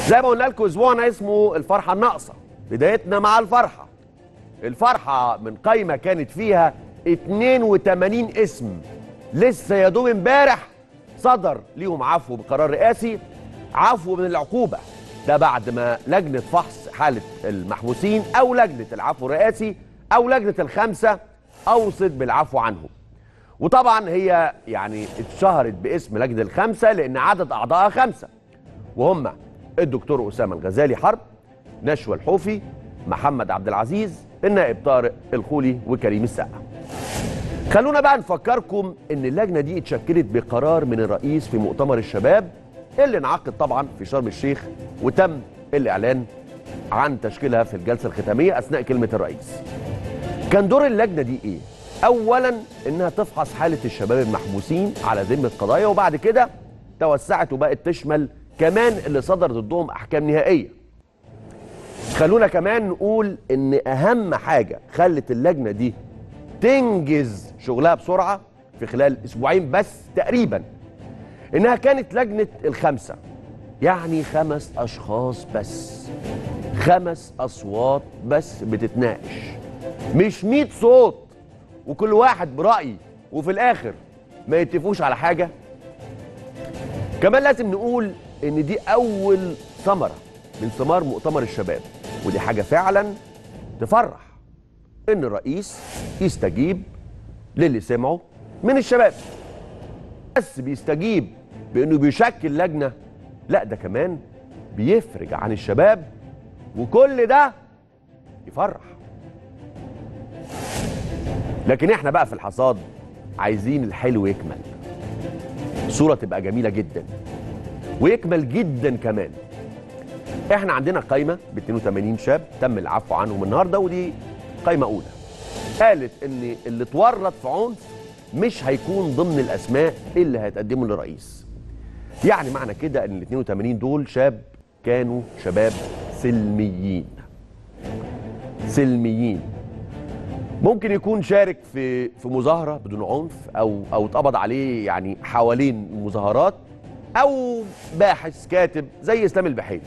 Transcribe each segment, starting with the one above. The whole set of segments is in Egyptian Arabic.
زي ما قلنا لكم اسبوعنا اسمه الفرحه الناقصه بدايتنا مع الفرحه الفرحه من قايمه كانت فيها 82 اسم لسه يا دوب امبارح صدر ليهم عفو بقرار رئاسي عفو من العقوبه ده بعد ما لجنه فحص حاله المحبوسين او لجنه العفو الرئاسي او لجنه الخمسه اوصت بالعفو عنهم وطبعا هي يعني اتشهرت باسم لجنه الخمسه لان عدد اعضائها خمسه وهم الدكتور اسامه الغزالي حرب نشوى الحوفي محمد عبد العزيز النائب طارق الخولي وكريم السقا خلونا بقى نفكركم ان اللجنه دي اتشكلت بقرار من الرئيس في مؤتمر الشباب اللي انعقد طبعا في شرم الشيخ وتم الاعلان عن تشكيلها في الجلسه الختاميه اثناء كلمه الرئيس كان دور اللجنه دي ايه اولا انها تفحص حاله الشباب المحبوسين على ذمه قضايا وبعد كده توسعت وبقت تشمل كمان اللي صدر ضدهم احكام نهائيه خلونا كمان نقول ان اهم حاجه خلت اللجنه دي تنجز شغلها بسرعه في خلال اسبوعين بس تقريبا انها كانت لجنه الخمسه يعني خمس اشخاص بس خمس اصوات بس بتتناقش مش 100 صوت وكل واحد براي وفي الاخر ما يتفقوش على حاجه كمان لازم نقول ان دي اول ثمره من ثمار مؤتمر الشباب ودي حاجه فعلا تفرح ان الرئيس يستجيب للي سمعه من الشباب بس بيستجيب بانه بيشكل لجنه لا ده كمان بيفرج عن الشباب وكل ده يفرح لكن احنا بقى في الحصاد عايزين الحلو يكمل الصوره تبقى جميله جدا ويكمل جدا كمان احنا عندنا قايمه ب 82 شاب تم العفو عنهم النهارده ودي قايمه اولى قالت ان اللي اتورط في عنف مش هيكون ضمن الاسماء اللي هيتقدموا للرئيس يعني معنى كده ان ال 82 دول شاب كانوا شباب سلميين سلميين ممكن يكون شارك في في مظاهره بدون عنف او او اتقبض عليه يعني حوالين المظاهرات او باحث كاتب زي اسلام البحيري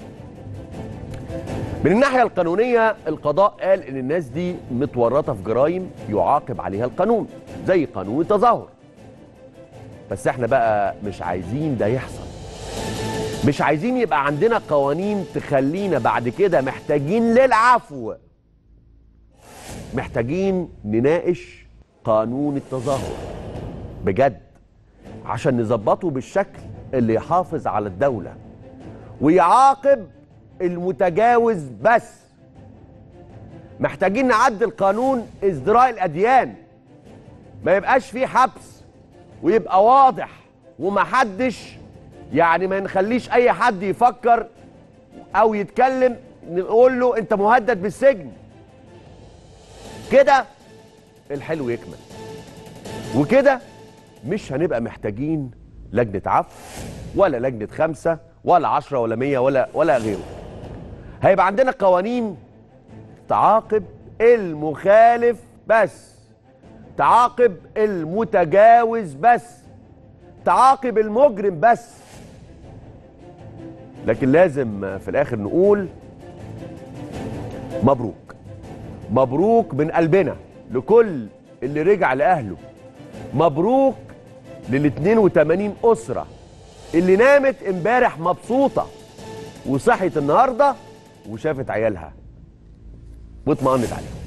من الناحيه القانونيه القضاء قال ان الناس دي متورطه في جرائم يعاقب عليها القانون زي قانون التظاهر بس احنا بقى مش عايزين ده يحصل مش عايزين يبقى عندنا قوانين تخلينا بعد كده محتاجين للعفو محتاجين نناقش قانون التظاهر بجد عشان نظبطه بالشكل اللي يحافظ على الدولة ويعاقب المتجاوز بس محتاجين نعدل قانون ازدراء الأديان ما يبقاش فيه حبس ويبقى واضح ومحدش يعني ما نخليش أي حد يفكر أو يتكلم نقول له أنت مهدد بالسجن كده الحلو يكمل وكده مش هنبقى محتاجين لجنة عفو ولا لجنة خمسة ولا عشرة ولا مية ولا ولا غيره هيبقى عندنا قوانين تعاقب المخالف بس تعاقب المتجاوز بس تعاقب المجرم بس لكن لازم في الاخر نقول مبروك مبروك من قلبنا لكل اللي رجع لاهله مبروك لل 82 اسره اللي نامت امبارح مبسوطه وصحت النهارده وشافت عيالها واطمأنت عليهم